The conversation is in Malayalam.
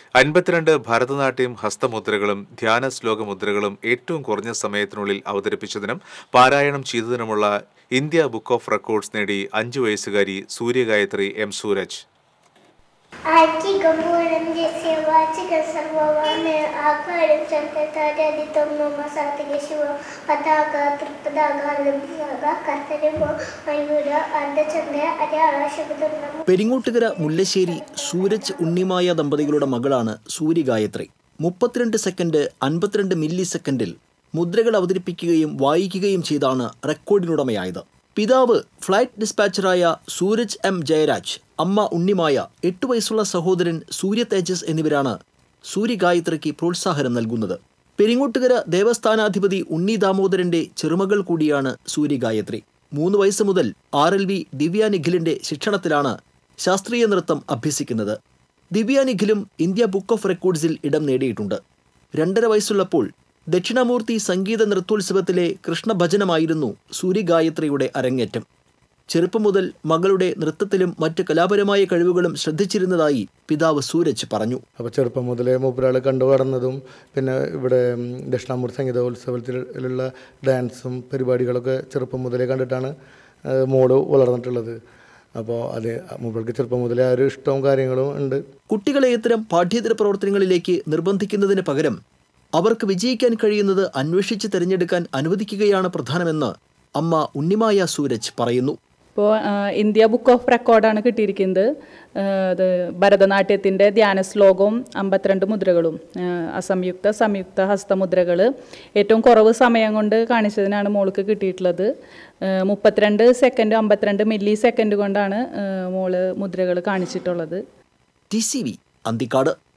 അൻപത്തിരണ്ട് ഭരതനാട്യം ഹസ്തമുദ്രകളും ധ്യാന ശ്ലോക മുദ്രകളും ഏറ്റവും കുറഞ്ഞ സമയത്തിനുള്ളിൽ അവതരിപ്പിച്ചതിനും പാരായണം ചെയ്തതിനുമുള്ള ഇന്ത്യ ബുക്ക് ഓഫ് റെക്കോർഡ്സ് നേടി അഞ്ചു വയസ്സുകാരി സൂര്യഗായത്രി എം സൂരജ് ആറ്റികമ്പൂരം ജസ്യവാചിക സർവവാന് ആകാരം ശബ്ദത്താരതിത്വം മമ സാത്വിക ശിവ പതാക തൃപ്പതാക ലംബിസാക കർത്തരമോ മയൂര അർദ്ധചന്ദ്ര അടയാള ശബ്ദം പെരിങ്ങോട്ടുകര മുല്ലശ്ശേരി സൂരജ് ഉണ്ണിമായ ദമ്പതികളുടെ മകളാണ് സൂര്യഗായത്രി മുപ്പത്തിരണ്ട് സെക്കൻഡ് അൻപത്തിരണ്ട് മില്ലി സെക്കൻഡിൽ മുദ്രകൾ അവതരിപ്പിക്കുകയും വായിക്കുകയും ചെയ്താണ് റെക്കോർഡിനുടമയായത് പിതാവ് ഫ്ലൈറ്റ് ഡിസ്പാച്ചറായ സൂരജ് എം ജയരാജ് അമ്മ ഉണ്ണിമായ എട്ടു വയസ്സുള്ള സഹോദരൻ സൂര്യ തേജസ് എന്നിവരാണ് സൂര്യഗായത്രിക്ക് പ്രോത്സാഹനം നൽകുന്നത് പെരിങ്ങോട്ടുകര ദേവസ്ഥാനാധിപതി ഉണ്ണി ദാമോദരന്റെ ചെറുമകൾ കൂടിയാണ് സൂര്യഗായത്രി മൂന്ന് വയസ്സ് മുതൽ ആർ എൽ വി ദിവ്യ നിഖിലിന്റെ ശിക്ഷണത്തിലാണ് ശാസ്ത്രീയ നൃത്തം അഭ്യസിക്കുന്നത് ദിവ്യ നിഖിലും ഇന്ത്യ ബുക്ക് ഓഫ് റെക്കോർഡ്സിൽ ഇടം നേടിയിട്ടുണ്ട് രണ്ടര വയസ്സുള്ളപ്പോൾ ദക്ഷിണാമൂർത്തി സംഗീത നൃത്തോത്സവത്തിലെ കൃഷ്ണഭജനമായിരുന്നു സൂര്യഗായത്രിയുടെ അരങ്ങേറ്റം ചെറുപ്പം മുതൽ മകളുടെ നൃത്തത്തിലും മറ്റ് കലാപരമായ കഴിവുകളും ശ്രദ്ധിച്ചിരുന്നതായി പിതാവ് സൂരജ് പറഞ്ഞു അപ്പോൾ ചെറുപ്പം മുതലേ മൂപ്പരാൾ കണ്ടു വളർന്നതും പിന്നെ ഇവിടെ ഉം, ദക്ഷിണാമൂർത്തി സംഗീതോത്സവത്തിലുള്ള ഡാൻസും പരിപാടികളൊക്കെ ചെറുപ്പം മുതലേ കണ്ടിട്ടാണ് ആ, മോള് വളർന്നിട്ടുള്ളത് അപ്പോൾ അത് മൂപ്പർക്ക് ചെറുപ്പം മുതലേ ആ ഒരു ഇഷ്ടവും കാര്യങ്ങളും ഉണ്ട് കുട്ടികളെ ഇത്തരം പാഠ്യേതര പ്രവർത്തനങ്ങളിലേക്ക് നിർബന്ധിക്കുന്നതിന് പകരം അവർക്ക് വിജയിക്കാൻ കഴിയുന്നത് അന്വേഷിച്ച് തിരഞ്ഞെടുക്കാൻ അനുവദിക്കുകയാണ് പ്രധാനമെന്ന് അമ്മ ഉണ്ണിമായ സൂരജ് പറയുന്നു ഇപ്പോൾ ഇന്ത്യ ബുക്ക് ഓഫ് റെക്കോർഡാണ് കിട്ടിയിരിക്കുന്നത് ആ, അത് ഭരതനാട്യത്തിൻ്റെ ധ്യാന ശ്ലോകവും അമ്പത്തിരണ്ട് മുദ്രകളും ആ, അസംയുക്ത സംയുക്ത ഹസ്തമുദ്രകൾ ഏറ്റവും കുറവ് സമയം കൊണ്ട് കാണിച്ചതിനാണ് മോൾക്ക് കിട്ടിയിട്ടുള്ളത് ആ, മുപ്പത്തിരണ്ട് സെക്കൻഡ് അമ്പത്തിരണ്ട് മില്ലി സെക്കൻഡ് കൊണ്ടാണ് ആ, മോള് മുദ്രകൾ കാണിച്ചിട്ടുള്ളത് ടി സി വി അന്തിക്കാട്